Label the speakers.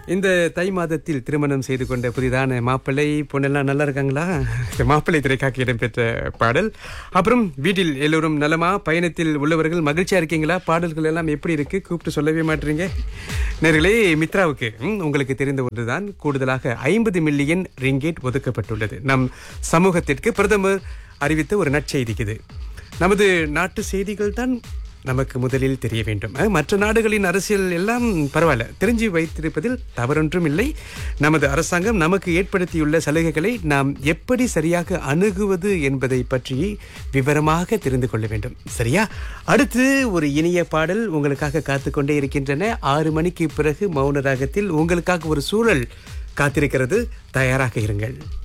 Speaker 1: இந்த தை மாதத்தில் திருமணம் செய்து கொண்ட புதிதான மாப்பிள்ளை பொண்ணெல்லாம் நல்லா இருக்காங்களா இந்த மாப்பிள்ளை திரைக்காக்கு இடம்பெற்ற பாடல் அப்புறம் வீட்டில் எல்லோரும் நலமா பயணத்தில் உள்ளவர்கள் மகிழ்ச்சியா இருக்கீங்களா பாடல்கள் எல்லாம் எப்படி இருக்கு கூப்பிட்டு சொல்லவே மாட்டீங்க நேர்களே மித்ராவுக்கு ம், உங்களுக்கு தெரிந்த ஒன்றுதான் கூடுதலாக ஐம்பது மில்லியன் ரிங்கேட் ஒதுக்கப்பட்டுள்ளது நம் சமூகத்திற்கு பிரதமர் அறிவித்த ஒரு நற்செய்தி இது நமது நாட்டு செய்திகள் தான் நமக்கு முதலில் தெரிய வேண்டும் அஹ், மற்ற நாடுகளின் அரசியல் எல்லாம் பரவாயில்ல தெரிஞ்சு வைத்திருப்பதில் தவறொன்றும் இல்லை நமது அரசாங்கம் நமக்கு ஏற்படுத்தியுள்ள சலுகைகளை நாம் எப்படி சரியாக அணுகுவது என்பதை பற்றி விவரமாக தெரிந்து கொள்ள வேண்டும் சரியா அடுத்து ஒரு இனிய பாடல் உங்களுக்காக காத்துக்கொண்டே இருக்கின்றன ஆறு மணிக்கு பிறகு மௌன ராகத்தில் உங்களுக்காக ஒரு சூழல் காத்திருக்கிறது தயாராக இருங்கள்